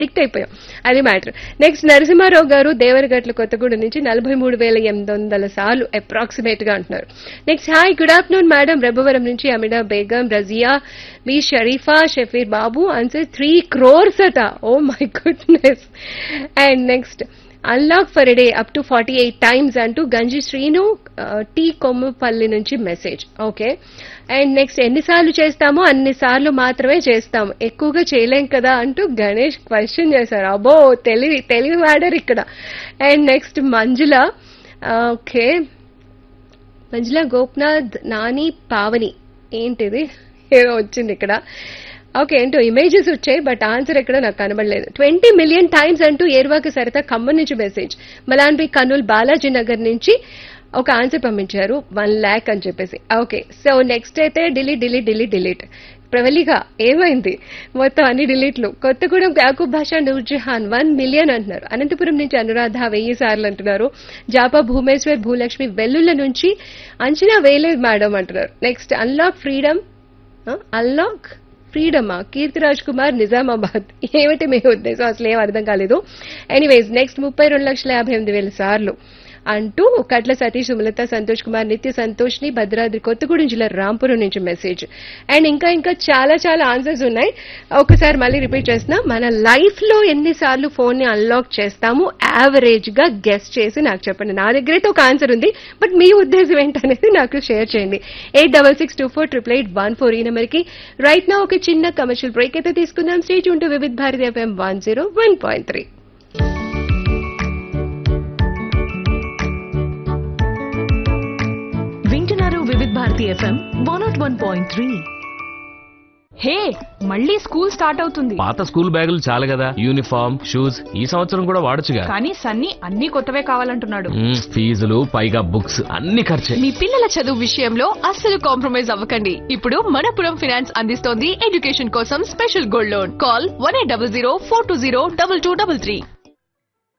addict అయిపోయాం అది matter next Narasimha Rao గారు దేవరగట్ల కొత్తగూడెం నుంచి నలభై మూడు వేల ఎనిమిది వందల సార్లు అప్రాక్సిమేట్ గా అంటున్నారు next hi good afternoon madam Rebbavaram నుంచి అమిడా బేగం రజియా మీ Sharifa Shafeer Babu answer three crores అట oh my goodness and next unlock for day up to forty eight times అంటూ గంజి శ్రీను ఆ, టీ కొమ్మపల్లి నుంచి మెసేజ్ ఓకే అండ్ నెక్స్ట్ ఎన్నిసార్లు చేస్తామో అన్నిసార్లు మాత్రమే చేస్తాము ఎక్కువగా చేయలేం కదా అంటూ గణేష్ క్వశ్చన్ చేశారు అబ్బో తెలివి తెలివి వాడారు ఇక్కడ అండ్ నెక్స్ట్ మంజుల ఆ, ఓకే మంజుల గోప్నాథ్ నాని పావని ఏంటిది ఏదో వచ్చింది ఇక్కడ ఓకే ఏంటో ఇమేజెస్ వచ్చాయి బట్ ఆన్సర్ ఎక్కడ నాకు కనబడలేదు ట్వంటీ మిలియన్ టైమ్స్ అంటూ ఏర్వాక సరిత ఖమ్మం నుంచి మెసేజ్ మలాన్బి కర్నూలు బాలాజీ నగర్ నుంచి ఒక ఆన్సర్ పంపించారు వన్ ల్యాక్ అని చెప్పేసి ఓకే సో నెక్స్ట్ అయితే డిలీట్ డిలీట్ డిలీట్ డిలీట్ ప్రవళిగా ఏమైంది మొత్తం అన్ని డిలీట్లు కొత్తగూడెం యాకూబ్ భాషా నూర్జహాన్ వన్ మిలియన్ అంటున్నారు అనంతపురం నుంచి అనురాధ వెయ్యి సార్లు అంటున్నారు జాపా భూమేశ్వర్ భూలక్ష్మి వెల్లుల్ల నుంచి అంచనా వేయలేదు మేడం అంటున్నారు నెక్స్ట్ అన్లాక్ ఫ్రీడమ్ అన్లాక్ ఫ్రీడమా కీర్తిరాజ్ కుమార్ నిజామాబాద్ ఏమిటి మీ ఉద్దేశం అసలు ఏం అర్థం కాలేదు ఎనీవేస్ నెక్స్ట్ ముప్పై రెండు లక్షల యాభై ఎనిమిది వేల సార్లు అంటూ కట్ల సతీష్ సుమలత సంతోష్ కుమార్ నిత్య సంతోష్ ని భద్రాద్రి కొత్తగూడెం జిల్లా రాంపురం నుంచి మెసేజ్ అండ్ ఇంకా ఇంకా చాలా చాలా ఆన్సర్స్ ఉన్నాయి ఒకసారి మళ్ళీ రిపీట్ చేస్తున్నా మన లైఫ్ లో ఎన్నిసార్లు ఫోన్ ని అన్లాక్ చేస్తాము యావరేజ్ గా గెస్ట్ చేసి నాకు చెప్పండి నా దగ్గర అయితే ఒక ఆన్సర్ ఉంది బట్ మీ ఉద్దేశం ఏంటనేది నాకు షేర్ చేయండి eight double six two four triple eight one four ఈ నెంబర్కి రైట్ నా ఒక చిన్న కమర్షియల్ బ్రేక్ అయితే తీసుకుందాం స్టేజ్ ఉంటూ Vividh Bharati FM one zero one point three వింటున్నారు Vividh Bharati FM one not one point three hey మళ్ళీ స్కూల్ స్టార్ట్ అవుతుంది పాత స్కూల్ బ్యాగులు చాలు కదా యూనిఫామ్ షూస్ ఈ సంవత్సరం కూడా వాడొచ్చుగా కానీ సన్నీ అన్ని కొత్తవే కావాలంటున్నాడు మ్మ్, ఫీజులు పైగా బుక్స్ అన్ని ఖర్చే మీ పిల్లల చదువు విషయంలో అస్సలు కాంప్రమైజ్ అవ్వకండి ఇప్పుడు మనపురం ఫైనాన్స్ అందిస్తోంది ఎడ్యుకేషన్ కోసం special gold loan call one eight double zero four two zero double two double three